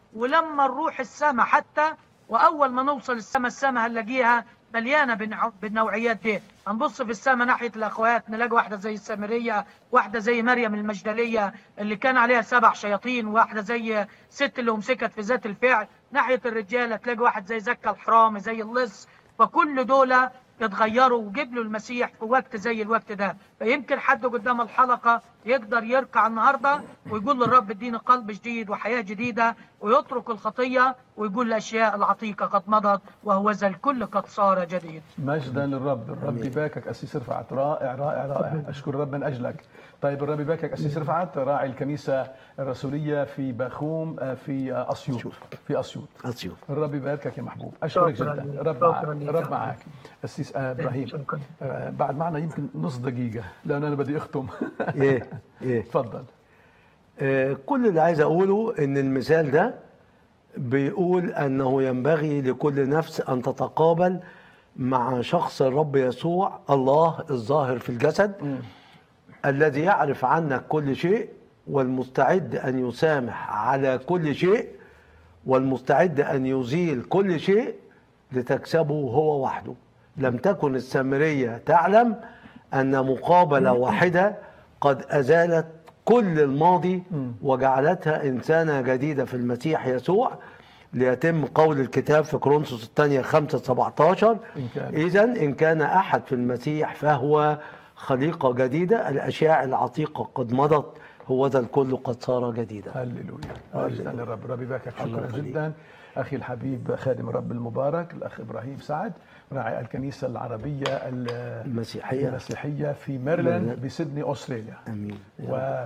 ولما نروح السماء حتى واول ما نوصل السماء السماء هنلاقيها مليانه بالنوع- بالنوعيات دي هنبص في السماء ناحيه الاخوات نلاقي واحده زي السامريه واحده زي مريم المجدليه اللي كان عليها سبع شياطين واحده زي ست اللي امسكت في ذات الفعل ناحيه الرجاله تلاقي واحد زي زكا الحرامي زي اللص فكل دول يتغيروا وجيب المسيح في وقت زي الوقت ده فيمكن حد قدام الحلقة يقدر يركع النهاردة ويقول للرب اديني قلب جديد وحياة جديدة ويترك الخطية ويقول الأشياء العتيقة قد مضت وهو ذا الكل قد صار جديد مجدا للرب الرب يباركك أسيس رفعت رائع رائع رائع أشكر الرب من أجلك طيب الرب يباركك أسيس رفعت راعي الكنيسة الرسولية في باخوم آه، في آه، أسيوط في أسيوط أسيوط الرب يباركك يا محبوب أشكرك شكراً جدا لك. الرب شكراً معك لك. الرب معك أسيس آه، إبراهيم شكراً. آه، بعد معنا يمكن نص دقيقة لأن أنا بدي أختم إيه إيه تفضل آه، كل اللي عايز اقوله ان المثال ده بيقول انه ينبغي لكل نفس ان تتقابل مع شخص الرب يسوع الله الظاهر في الجسد الذي يعرف عنك كل شيء والمستعد ان يسامح على كل شيء والمستعد ان يزيل كل شيء لتكسبه هو وحده لم تكن السامريه تعلم ان مقابله واحده قد ازالت كل الماضي وجعلتها انسانه جديده في المسيح يسوع ليتم قول الكتاب في كورنثوس الثانيه 5 17 إن كان. اذا ان كان احد في المسيح فهو خليقه جديده الاشياء العتيقه قد مضت هو ذا الكل قد صار جديدا هللويا مجدا للرب الرب يباركك الله شكرا يخليك. جدا اخي الحبيب خادم الرب المبارك الاخ ابراهيم سعد راعي الكنيسه العربيه ال- المسيحية. المسيحيه في ميرلاند ميرلاند. بسيدني استراليا امين و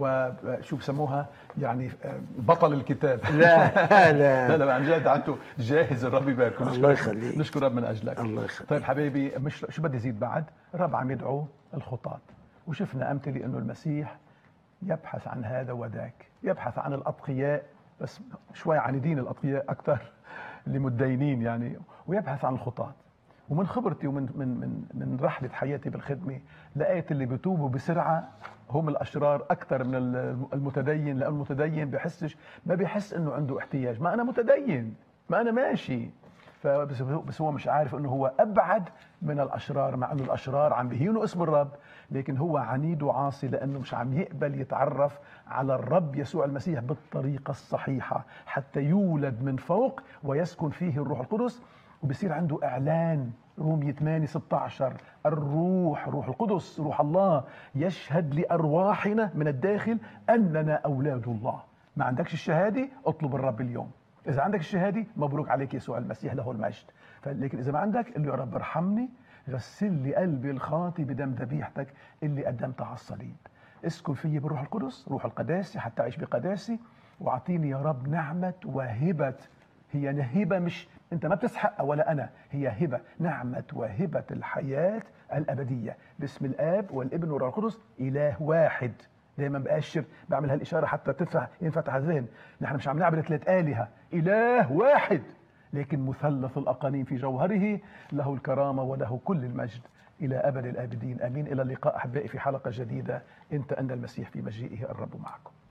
وشو بسموها يعني بطل الكتاب لا لا لا لا عن جد عنده جاهز الرب يباركه الله نشكر- يخليك. نشكر رب من اجلك الله يخليك. طيب حبيبي مش شو بدي زيد بعد الرب عم يدعو الخطاة وشفنا امثله انه المسيح يبحث عن هذا وذاك يبحث عن الاتقياء بس شوي عن دين الاتقياء اكثر اللي متدينين يعني ويبحث عن الخطاة ومن خبرتي ومن من من من رحله حياتي بالخدمه لقيت اللي بيتوبوا بسرعه هم الاشرار اكثر من المتدين لانه المتدين بحسش ما بيحس انه عنده احتياج ما انا متدين ما انا ماشي فبس بس هو مش عارف انه هو ابعد من الاشرار مع انه الاشرار عم بيهينوا اسم الرب لكن هو عنيد وعاصي لانه مش عم يقبل يتعرف على الرب يسوع المسيح بالطريقه الصحيحه حتى يولد من فوق ويسكن فيه الروح القدس وبصير عنده اعلان رومية 8 16 الروح روح القدس روح الله يشهد لارواحنا من الداخل اننا اولاد الله ما عندكش الشهاده اطلب الرب اليوم اذا عندك الشهاده مبروك عليك يسوع المسيح له المجد لكن اذا ما عندك قل له يا رب ارحمني غسل لي قلبي الخاطي بدم ذبيحتك اللي قدمتها على الصليب اسكن فيي بالروح القدس روح القداسه حتى اعيش بقداسه واعطيني يا رب نعمه وهبه هي هبه مش انت ما بتسحق ولا انا هي هبه نعمه وهبه الحياه الابديه باسم الاب والابن والروح القدس اله واحد دايما باشر بعمل هالاشاره حتى تفتح ينفتح الذهن نحن مش عم نعبد ثلاث الهه اله واحد لكن مثلث الاقانيم في جوهره له الكرامه وله كل المجد الى ابد الابدين امين الى اللقاء احبائي في حلقه جديده انت ان المسيح في مجيئه الرب معكم